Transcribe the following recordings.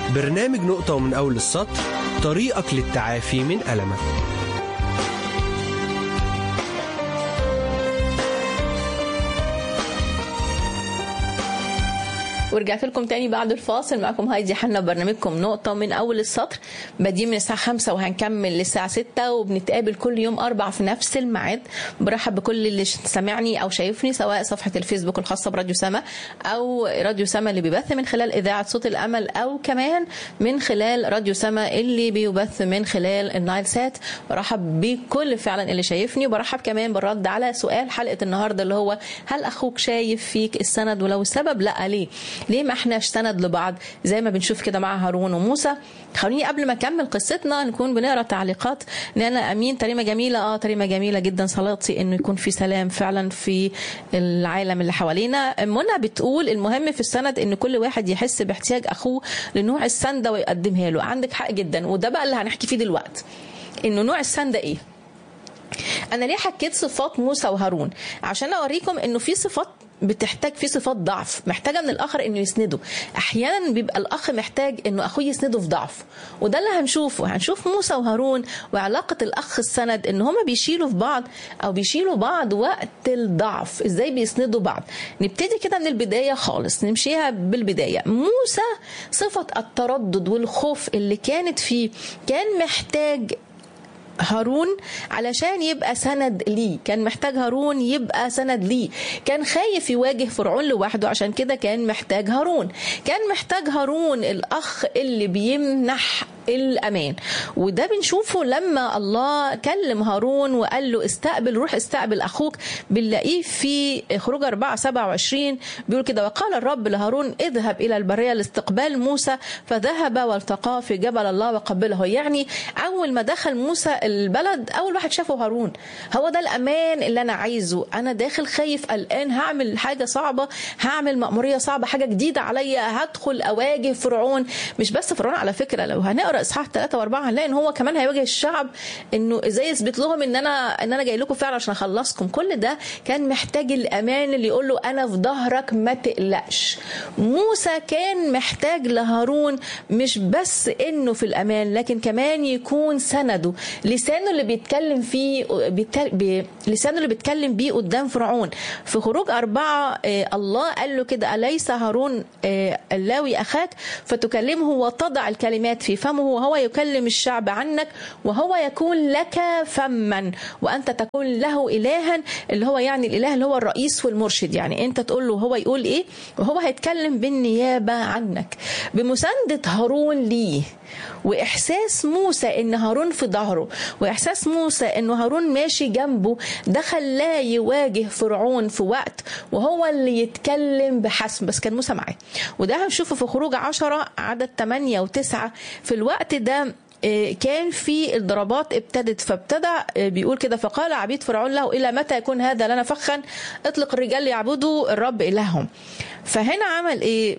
برنامج نقطة ومن أول السطر طريقك للتعافي من ألمك ورجعت لكم تاني بعد الفاصل معكم هايدي حنا برنامجكم نقطة من أول السطر بادئين من الساعة خمسة وهنكمل للساعة ستة وبنتقابل كل يوم أربع في نفس الميعاد برحب بكل اللي سامعني أو شايفني سواء صفحة الفيسبوك الخاصة براديو سما أو راديو سما اللي بيبث من خلال إذاعة صوت الأمل أو كمان من خلال راديو سما اللي بيبث من خلال النايل سات برحب بكل فعلا اللي شايفني وبرحب كمان بالرد على سؤال حلقة النهاردة اللي هو هل أخوك شايف فيك السند ولو السبب لا ليه ليه ما احناش سند لبعض زي ما بنشوف كده مع هارون وموسى خليني قبل ما اكمل قصتنا نكون بنقرا تعليقات نانا امين تريمه جميله اه تريمه جميله جدا صلاتي انه يكون في سلام فعلا في العالم اللي حوالينا منى بتقول المهم في السند ان كل واحد يحس باحتياج اخوه لنوع السنده ويقدمها له عندك حق جدا وده بقى اللي هنحكي فيه دلوقتي انه نوع السنده ايه انا ليه حكيت صفات موسى وهارون عشان اوريكم انه في صفات بتحتاج في صفات ضعف محتاجه من الاخر انه يسنده احيانا بيبقى الاخ محتاج انه اخوه يسنده في ضعف وده اللي هنشوفه هنشوف موسى وهارون وعلاقه الاخ السند ان هما بيشيلوا في بعض او بيشيلوا بعض وقت الضعف ازاي بيسندوا بعض نبتدي كده من البدايه خالص نمشيها بالبدايه موسى صفه التردد والخوف اللي كانت فيه كان محتاج هارون علشان يبقى سند ليه كان محتاج هارون يبقى سند ليه كان خايف يواجه فرعون لوحده عشان كده كان محتاج هارون كان محتاج هارون الأخ اللي بيمنح الامان وده بنشوفه لما الله كلم هارون وقال له استقبل روح استقبل اخوك بنلاقيه في خروج 4 27 بيقول كده وقال الرب لهارون اذهب الى البريه لاستقبال موسى فذهب والتقاه في جبل الله وقبله يعني اول ما دخل موسى البلد اول واحد شافه هارون هو ده الامان اللي انا عايزه انا داخل خايف قلقان هعمل حاجه صعبه هعمل مأموريه صعبه حاجه جديده عليا هدخل اواجه فرعون مش بس فرعون على فكره لو هنقرا اصحاح 3 و4 هنلاقي ان هو كمان هيواجه الشعب انه ازاي يثبت لهم ان انا ان انا جاي لكم فعلا عشان اخلصكم كل ده كان محتاج الامان اللي يقول له انا في ظهرك ما تقلقش موسى كان محتاج لهارون مش بس انه في الامان لكن كمان يكون سنده لسانه اللي بيتكلم فيه بيتكلم لسانه اللي بيتكلم بيه قدام فرعون في خروج أربعة آه الله قال له كده أليس هارون آه اللاوي أخاك فتكلمه وتضع الكلمات في فمه وهو يكلم الشعب عنك وهو يكون لك فما وأنت تكون له إلها اللي هو يعني الإله اللي هو الرئيس والمرشد يعني أنت تقول له هو يقول إيه وهو هيتكلم بالنيابة عنك بمساندة هارون ليه واحساس موسى ان هارون في ظهره واحساس موسى ان هارون ماشي جنبه ده خلاه يواجه فرعون في وقت وهو اللي يتكلم بحسم بس كان موسى معاه وده هنشوفه في خروج عشرة عدد 8 و9 في الوقت ده كان في الضربات ابتدت فابتدى بيقول كده فقال عبيد فرعون له الى متى يكون هذا لنا فخا اطلق الرجال يعبدوا الرب الههم فهنا عمل ايه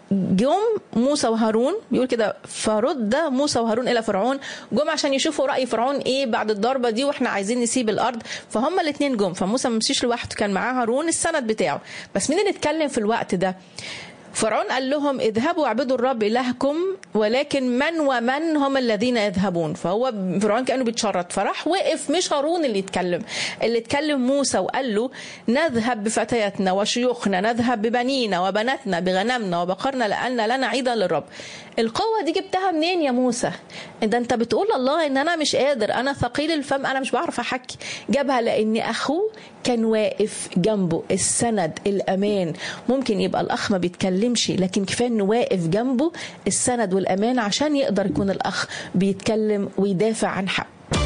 جم موسى وهارون بيقول كده فرد موسى وهارون الى فرعون جم عشان يشوفوا راي فرعون ايه بعد الضربه دي واحنا عايزين نسيب الارض فهم الاثنين جم فموسى ما مشيش لوحده كان معاه هارون السند بتاعه بس مين اللي اتكلم في الوقت ده فرعون قال لهم اذهبوا اعبدوا الرب الهكم ولكن من ومن هم الذين يذهبون فهو فرعون كانه بيتشرط فراح وقف مش هارون اللي يتكلم اللي اتكلم موسى وقال له نذهب بفتياتنا وشيوخنا نذهب ببنينا وبناتنا بغنمنا وبقرنا لان لنا عيدا للرب القوه دي جبتها منين يا موسى ده انت بتقول الله ان انا مش قادر انا ثقيل الفم انا مش بعرف احكي جابها لان اخوه كان واقف جنبه السند الامان ممكن يبقى الاخ ما بيتكلمش لكن كفايه انه واقف جنبه السند والامان عشان يقدر يكون الاخ بيتكلم ويدافع عن حق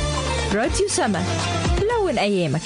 راديو سما لون ايامك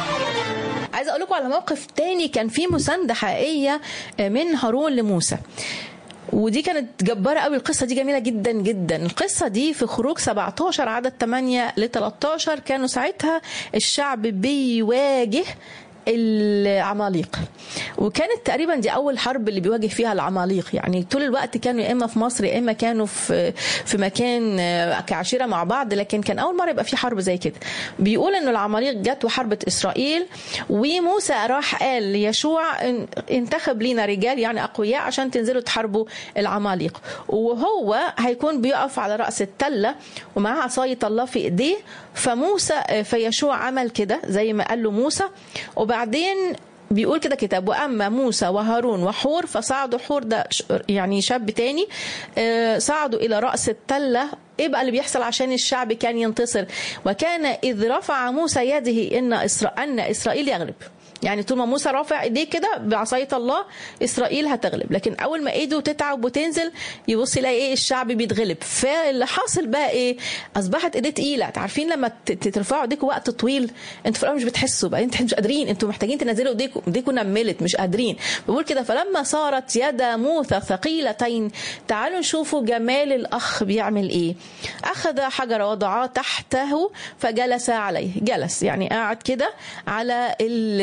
عايزه اقول لكم على موقف تاني كان فيه مسانده حقيقيه من هارون لموسى ودي كانت جبارة قوي القصة دي جميلة جدا جدا القصة دي في خروج 17 عدد 8 ل 13 كانوا ساعتها الشعب بيواجه العماليق وكانت تقريبا دي اول حرب اللي بيواجه فيها العماليق يعني طول الوقت كانوا يا اما في مصر يا اما كانوا في في مكان كعشيره مع بعض لكن كان اول مره يبقى في حرب زي كده بيقول انه العماليق جت وحربت اسرائيل وموسى راح قال ليشوع انتخب لينا رجال يعني اقوياء عشان تنزلوا تحاربوا العماليق وهو هيكون بيقف على راس التله ومعاه عصايه الله في ايديه فموسى فيشوع عمل كده زي ما قال له موسى وبعدين بيقول كده كتاب واما موسى وهارون وحور فصعدوا حور ده يعني شاب تاني صعدوا الى راس التله ايه بقى اللي بيحصل عشان الشعب كان ينتصر وكان اذ رفع موسى يده ان اسرائيل ان اسرائيل يغلب يعني طول ما موسى رافع ايديه كده بعصايه الله اسرائيل هتغلب لكن اول ما ايده تتعب وتنزل يبص يلاقي ايه الشعب بيتغلب فاللي حاصل بقى ايه اصبحت ايديه تقيله عارفين لما ترفعوا ايديكم وقت طويل انتوا في الاول مش بتحسوا بقى انتوا مش قادرين انتوا محتاجين تنزلوا ايديكم ايديكم نملت مش قادرين بقول كده فلما صارت يد موسى ثقيلتين تعالوا نشوفوا جمال الاخ بيعمل ايه اخذ حجر وضعاه تحته فجلس عليه جلس يعني قاعد كده على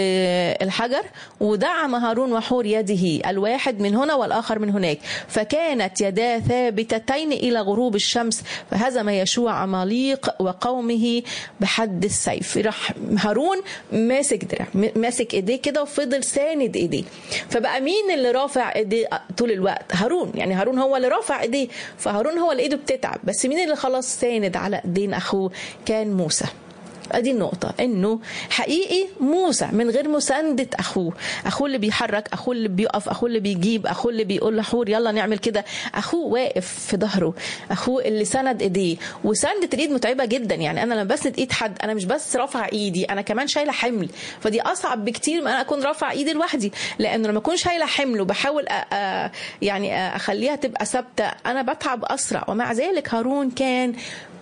الحجر ودعم هارون وحور يده الواحد من هنا والآخر من هناك فكانت يدا ثابتتين إلى غروب الشمس فهزم يشوع عماليق وقومه بحد السيف راح هارون ماسك درع ماسك ايديه كده وفضل ساند ايديه فبقى مين اللي رافع ايديه طول الوقت هارون يعني هارون هو اللي رافع ايديه فهارون هو اللي ايده بتتعب بس مين اللي خلاص ساند على ايدين اخوه كان موسى ادي النقطة انه حقيقي موسى من غير مساندة اخوه اخوه اللي بيحرك اخوه اللي بيقف اخوه اللي بيجيب اخوه اللي بيقول لحور يلا نعمل كده اخوه واقف في ظهره اخوه اللي سند ايديه وسندة الايد متعبة جدا يعني انا لما بسند ايد حد انا مش بس رافعة ايدي انا كمان شايلة حمل فدي اصعب بكتير ما انا اكون رافعة ايدي لوحدي لانه لما اكون شايلة حمل وبحاول أ... يعني اخليها تبقى ثابتة انا بتعب اسرع ومع ذلك هارون كان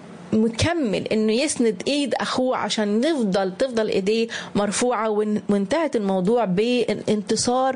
مكمل انه يسند ايد اخوه عشان نفضل تفضل ايديه مرفوعه وانتهت الموضوع بانتصار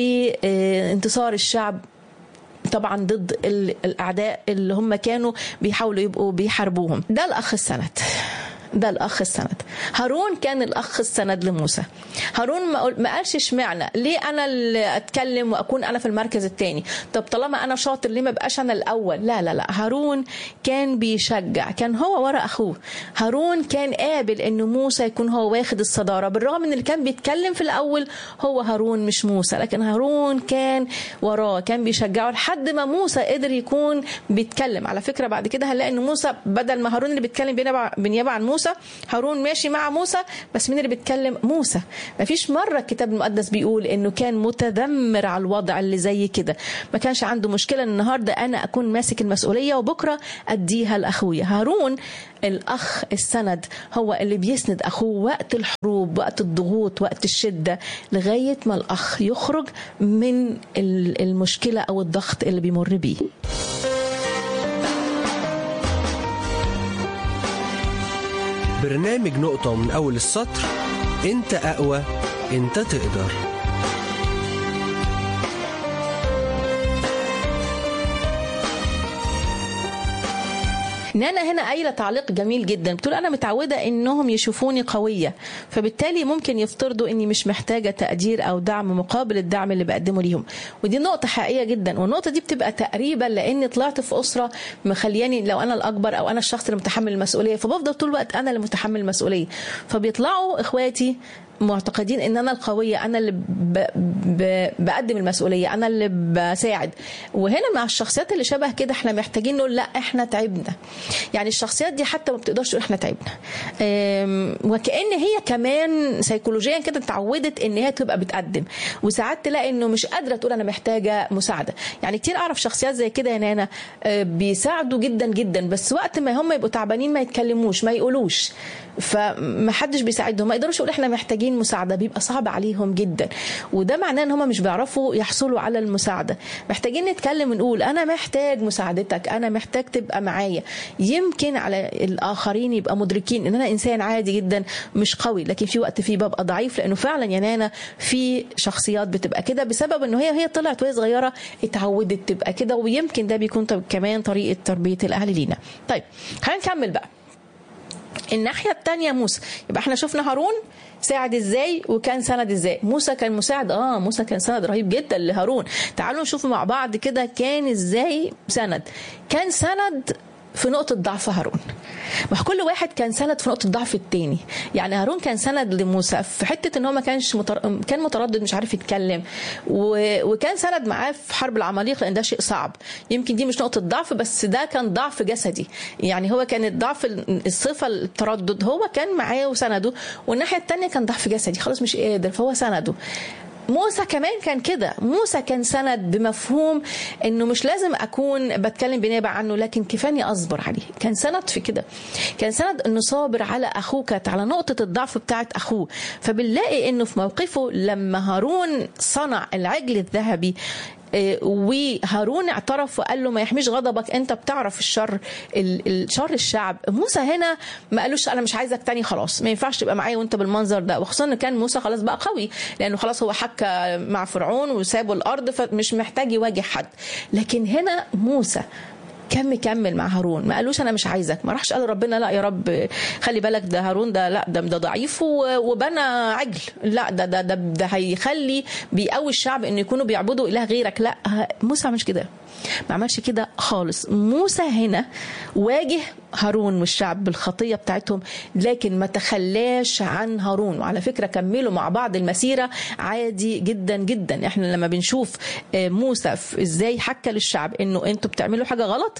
وانتصار الشعب طبعا ضد الاعداء اللي هم كانوا بيحاولوا يبقوا بيحاربوهم ده الاخ السند ده الاخ السند هارون كان الاخ السند لموسى هارون ما قالش اشمعنى ليه انا اللي اتكلم واكون انا في المركز الثاني طب طالما انا شاطر ليه ما بقاش انا الاول لا لا لا هارون كان بيشجع كان هو ورا اخوه هارون كان قابل ان موسى يكون هو واخد الصداره بالرغم ان اللي كان بيتكلم في الاول هو هارون مش موسى لكن هارون كان وراه كان بيشجعه لحد ما موسى قدر يكون بيتكلم على فكره بعد كده هنلاقي ان موسى بدل ما هارون اللي بيتكلم بنيابه عن موسى هارون ماشي مع موسى بس مين اللي بيتكلم موسى ما فيش مرة الكتاب المقدس بيقول انه كان متذمر على الوضع اللي زي كده ما كانش عنده مشكلة النهاردة انا اكون ماسك المسؤولية وبكرة اديها لاخويا هارون الاخ السند هو اللي بيسند اخوه وقت الحروب وقت الضغوط وقت الشدة لغاية ما الاخ يخرج من المشكلة او الضغط اللي بيمر بيه برنامج نقطة من أول السطر أنت أقوى أنت تقدر نانا هنا قايله تعليق جميل جدا بتقول انا متعوده انهم يشوفوني قويه فبالتالي ممكن يفترضوا اني مش محتاجه تقدير او دعم مقابل الدعم اللي بقدمه ليهم ودي نقطه حقيقيه جدا والنقطه دي بتبقى تقريبا لاني طلعت في اسره مخلياني لو انا الاكبر او انا الشخص اللي متحمل المسؤوليه فبفضل طول الوقت انا اللي متحمل المسؤوليه فبيطلعوا اخواتي معتقدين ان انا القويه انا اللي ب... ب... بقدم المسؤوليه انا اللي بساعد وهنا مع الشخصيات اللي شبه كده احنا محتاجين نقول لا احنا تعبنا يعني الشخصيات دي حتى ما بتقدرش تقول احنا تعبنا وكان هي كمان سيكولوجيا كده اتعودت ان هي تبقى بتقدم وساعات تلاقي انه مش قادره تقول انا محتاجه مساعده يعني كتير اعرف شخصيات زي كده يا نانا بيساعدوا جدا جدا بس وقت ما هم يبقوا تعبانين ما يتكلموش ما يقولوش فما حدش بيساعدهم ما يقدروش يقولوا احنا محتاجين مساعده بيبقى صعب عليهم جدا وده معناه ان هم مش بيعرفوا يحصلوا على المساعده محتاجين نتكلم ونقول انا محتاج مساعدتك انا محتاج تبقى معايا يمكن على الاخرين يبقى مدركين ان انا انسان عادي جدا مش قوي لكن في وقت فيه ببقى ضعيف لانه فعلا يا نانا في شخصيات بتبقى كده بسبب انه هي هي طلعت وهي صغيره اتعودت تبقى كده ويمكن ده بيكون كمان طريقه تربيه الاهل لينا طيب خلينا نكمل بقى الناحيه الثانيه موسى يبقى احنا شفنا هارون ساعد ازاي وكان سند ازاي موسى كان مساعد اه موسى كان سند رهيب جدا لهارون تعالوا نشوف مع بعض كده كان ازاي سند كان سند في نقطة ضعف هارون ما هو كل واحد كان سند في نقطة ضعف التاني يعني هارون كان سند لموسى في حتة ان هو ما كانش متر... كان متردد مش عارف يتكلم و... وكان سند معاه في حرب العماليق لان ده شيء صعب يمكن دي مش نقطة ضعف بس ده كان ضعف جسدي يعني هو كان الضعف الصفة التردد هو كان معاه وسنده والناحية التانية كان ضعف جسدي خلاص مش قادر فهو سنده موسى كمان كان كده موسى كان سند بمفهوم انه مش لازم اكون بتكلم بنيابه عنه لكن كفاني اصبر عليه كان سند في كده كان سند انه صابر على اخوه كانت على نقطه الضعف بتاعت اخوه فبنلاقي انه في موقفه لما هارون صنع العجل الذهبي وهارون اعترف وقال له ما يحميش غضبك انت بتعرف الشر الشر الشعب موسى هنا ما قالوش انا مش عايزك تاني خلاص ما ينفعش تبقى معايا وانت بالمنظر ده وخصوصا ان كان موسى خلاص بقى قوي لانه خلاص هو حكى مع فرعون وسابوا الارض فمش محتاج يواجه حد لكن هنا موسى كان مكمل مع هارون ما قالوش انا مش عايزك ما راحش قال ربنا لا يا رب خلي بالك ده هارون ده لا ده ده ضعيف وبنى عجل لا ده ده ده, ده هيخلي بيقوي الشعب انه يكونوا بيعبدوا اله غيرك لا موسى مش كده ما عملش كده خالص موسى هنا واجه هارون والشعب بالخطيه بتاعتهم لكن ما تخلاش عن هارون وعلى فكره كملوا مع بعض المسيره عادي جدا جدا احنا لما بنشوف موسى ازاي حكى للشعب انه انتوا بتعملوا حاجه غلط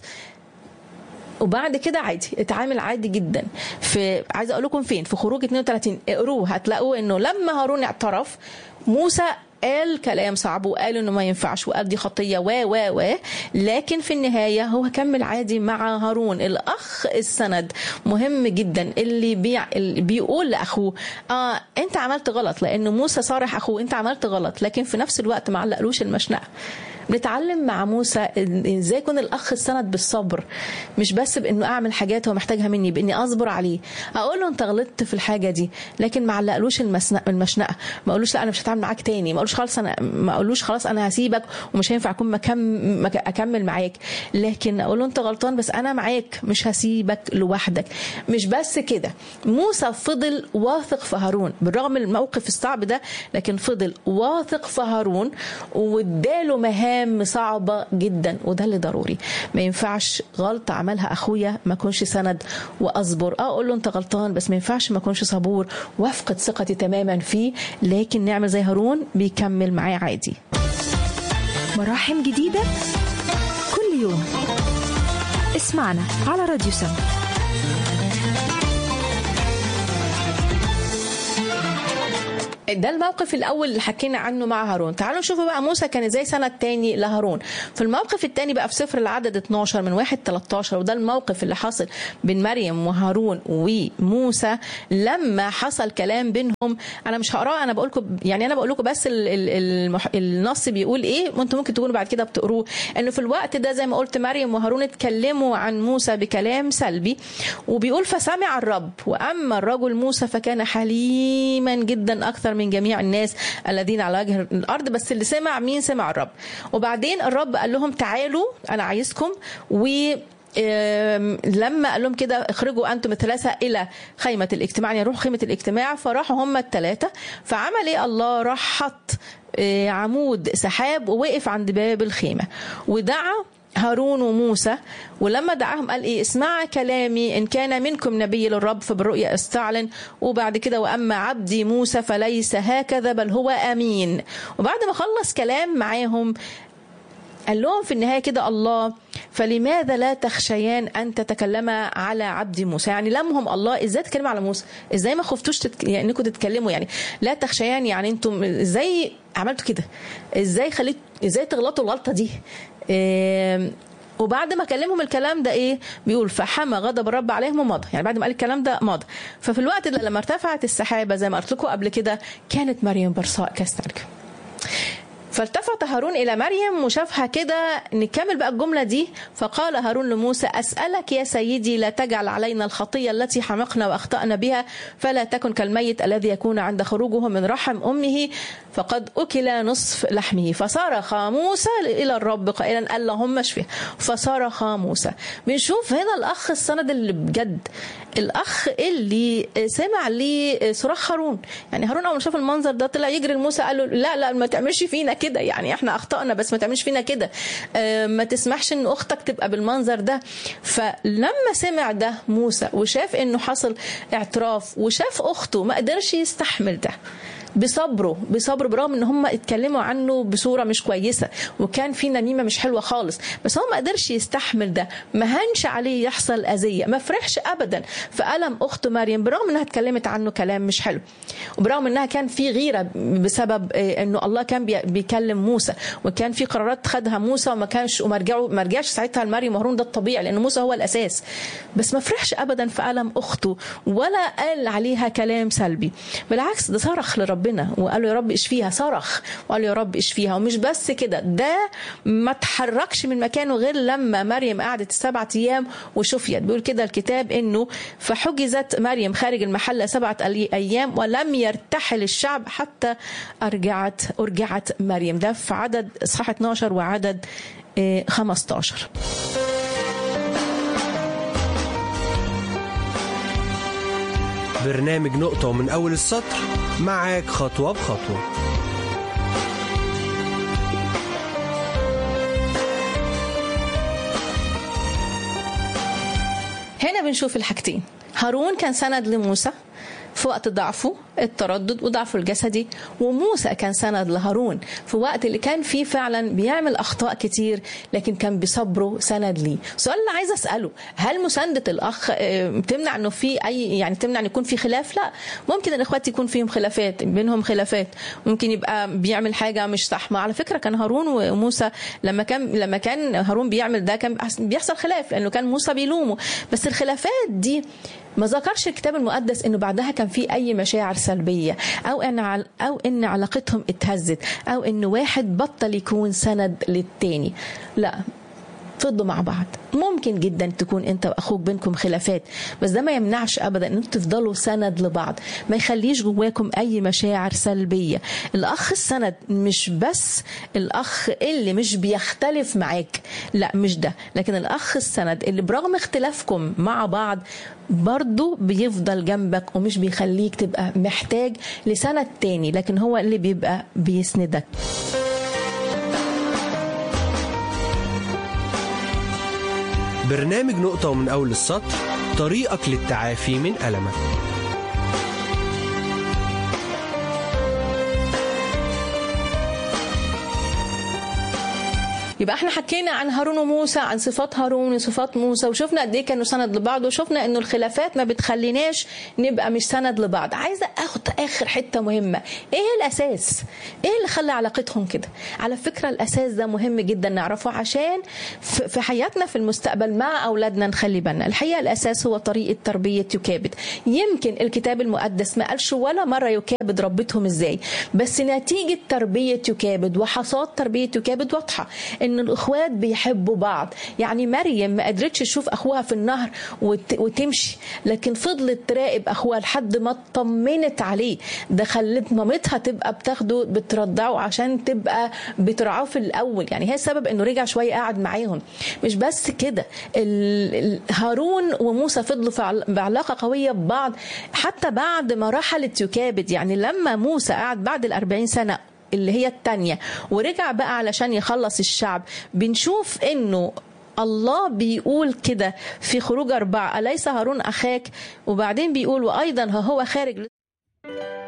وبعد كده عادي اتعامل عادي جدا في عايزه اقول لكم فين في خروج 32 اقروه هتلاقوا انه لما هارون اعترف موسى قال كلام صعب وقال انه ما ينفعش وقال دي خطيه و و و لكن في النهايه هو كمل عادي مع هارون الاخ السند مهم جدا اللي, بيع اللي بيقول لاخوه اه انت عملت غلط لانه موسى صارح اخوه انت عملت غلط لكن في نفس الوقت ما علقلوش المشنقه بنتعلم مع موسى ازاي يكون الاخ السند بالصبر مش بس بانه اعمل حاجات هو محتاجها مني باني اصبر عليه اقول له انت غلطت في الحاجه دي لكن ما علقلوش المشنقه ما اقولوش لا انا مش هتعامل معاك تاني ما اقولوش خلاص انا ما اقولوش خلاص انا هسيبك ومش هينفع اكون مكم اكمل معاك لكن اقول له انت غلطان بس انا معاك مش هسيبك لوحدك مش بس كده موسى فضل واثق في هارون بالرغم الموقف الصعب ده لكن فضل واثق في هارون واداله مهام مهام صعبة جدا وده اللي ضروري ما ينفعش غلطة عملها أخويا ما كونش سند وأصبر أه أقول له أنت غلطان بس ما ينفعش ما كونش صبور وافقد ثقتي تماما فيه لكن نعمل زي هارون بيكمل معايا عادي مراحم جديدة كل يوم اسمعنا على راديو سم ده الموقف الاول اللي حكينا عنه مع هارون تعالوا نشوف بقى موسى كان ازاي سند تاني لهارون في الموقف التاني بقى في سفر العدد 12 من 1 13 وده الموقف اللي حصل بين مريم وهارون وموسى لما حصل كلام بينهم انا مش هقراه انا بقول لكم يعني انا بقول لكم بس ال ال المح... النص بيقول ايه وانتم ممكن تكونوا بعد كده بتقروه انه في الوقت ده زي ما قلت مريم وهارون اتكلموا عن موسى بكلام سلبي وبيقول فسمع الرب واما الرجل موسى فكان حليما جدا اكثر من جميع الناس الذين على وجه الارض بس اللي سمع مين سمع الرب وبعدين الرب قال لهم تعالوا انا عايزكم و لما قال لهم كده اخرجوا انتم الثلاثه الى خيمه الاجتماع يعني روحوا خيمه الاجتماع فراحوا هم الثلاثه فعمل ايه الله راح حط عمود سحاب ووقف عند باب الخيمه ودعا هارون وموسى ولما دعاهم قال ايه اسمع كلامي ان كان منكم نبي للرب فبالرؤيا استعلن وبعد كده واما عبدي موسى فليس هكذا بل هو امين وبعد ما خلص كلام معاهم قال لهم في النهايه كده الله فلماذا لا تخشيان ان تتكلما على عبد موسى يعني لمهم الله ازاي تتكلموا على موسى ازاي ما خفتوش تتك... يعني انكم تتكلموا يعني لا تخشيان يعني انتم ازاي عملتوا كده ازاي خليت ازاي تغلطوا الغلطه دي إيه... وبعد ما كلمهم الكلام ده ايه بيقول فحمى غضب الرب عليهم ومضى يعني بعد ما قال الكلام ده مضى ففي الوقت ده لما ارتفعت السحابه زي ما قلت لكم قبل كده كانت مريم برصاء كاسترجم فالتفت هارون إلى مريم وشافها كده نكمل بقى الجملة دي فقال هارون لموسى أسألك يا سيدي لا تجعل علينا الخطية التي حمقنا وأخطأنا بها فلا تكن كالميت الذي يكون عند خروجه من رحم أمه فقد أكل نصف لحمه فصرخ موسى إلى الرب قائلا اللهم اشفه فصرخ موسى بنشوف هنا الأخ السند اللي بجد الأخ اللي سمع ليه صراخ هارون يعني هارون أول ما شاف المنظر ده طلع يجري لموسى قال له لا لا ما تعملش فينا كده يعني احنا أخطأنا بس ما تعملش فينا كده آه، ما تسمحش إن أختك تبقى بالمنظر ده فلما سمع ده موسى وشاف إنه حصل اعتراف وشاف أخته ما قدرش يستحمل ده بصبره بصبر برغم ان هم اتكلموا عنه بصوره مش كويسه وكان في نميمه مش حلوه خالص بس هو ما قدرش يستحمل ده ما هنش عليه يحصل اذيه ما فرحش ابدا فالم اخته مريم برغم انها اتكلمت عنه كلام مش حلو وبرغم انها كان في غيره بسبب آه، انه الله كان بي- بيكلم موسى وكان في قرارات خدها موسى وما كانش وما رجعوا ما رجعش ساعتها لمريم وهارون ده الطبيعي لان موسى هو الاساس بس ما فرحش ابدا في الم اخته ولا قال عليها كلام سلبي بالعكس ده صرخ لربنا وقال له يا رب اشفيها صرخ وقال له يا رب اشفيها ومش بس كده ده ما تحركش من مكانه غير لما مريم قعدت السبعة ايام وشفيت بيقول كده الكتاب انه فحجزت مريم خارج المحله سبعه ألي- ايام ولم يرتحل الشعب حتى ارجعت ارجعت مريم ده في عدد اصحاح 12 وعدد آه، 15 برنامج نقطة ومن أول السطر معاك خطوة بخطوة هنا بنشوف الحاجتين هارون كان سند لموسى في وقت ضعفه التردد وضعفه الجسدي وموسى كان سند لهارون في وقت اللي كان فيه فعلا بيعمل اخطاء كتير لكن كان بصبره سند ليه السؤال اللي عايزه اساله هل مسانده الاخ آه، تمنع انه في اي يعني تمنع ان يكون في خلاف لا ممكن الاخوات يكون فيهم خلافات بينهم خلافات ممكن يبقى بيعمل حاجه مش صح ما على فكره كان هارون وموسى لما كان لما كان هارون بيعمل ده كان بيحصل خلاف لانه كان موسى بيلومه بس الخلافات دي ما ذكرش الكتاب المقدس انه بعدها كان في اي مشاعر سلبيه او ان عل او ان علاقتهم اتهزت او ان واحد بطل يكون سند للتاني لا فضوا مع بعض ممكن جدا تكون انت واخوك بينكم خلافات بس ده ما يمنعش ابدا ان انتوا تفضلوا سند لبعض ما يخليش جواكم اي مشاعر سلبيه الاخ السند مش بس الاخ اللي مش بيختلف معاك لا مش ده لكن الاخ السند اللي برغم اختلافكم مع بعض برضه بيفضل جنبك ومش بيخليك تبقى محتاج لسند تاني لكن هو اللي بيبقى بيسندك برنامج نقطة ومن أول السطر طريقك للتعافي من ألمك يبقى احنا حكينا عن هارون وموسى عن صفات هارون وصفات موسى وشفنا قد ايه كانوا سند لبعض وشفنا انه الخلافات ما بتخليناش نبقى مش سند لبعض عايزه اخد اخر حته مهمه ايه الاساس ايه اللي خلى علاقتهم كده على فكره الاساس ده مهم جدا نعرفه عشان في في حياتنا في المستقبل مع اولادنا نخلي بالنا الحقيقه الاساس هو طريقه تربيه يكابد يمكن الكتاب المقدس ما قالش ولا مره يكابد ربتهم ازاي بس نتيجه تربيه يكابد وحصاد تربيه يكابد واضحه ان الاخوات بيحبوا بعض يعني مريم ما قدرتش تشوف اخوها في النهر وت... وتمشي لكن فضلت تراقب اخوها لحد ما اطمنت عليه ده خلت مامتها تبقى بتاخده بترضعه عشان تبقى بترعاه في الاول يعني هي السبب انه رجع شويه قاعد معاهم مش بس كده ال... ال... هارون وموسى فضلوا في عل- بعلاقه قويه ببعض حتى بعد ما رحلت يكابد يعني لما موسى قعد بعد الأربعين سنه اللي هي التانية ورجع بقى علشان يخلص الشعب بنشوف انه الله بيقول كده في خروج أربعة أليس هارون أخاك وبعدين بيقول وأيضا ها هو خارج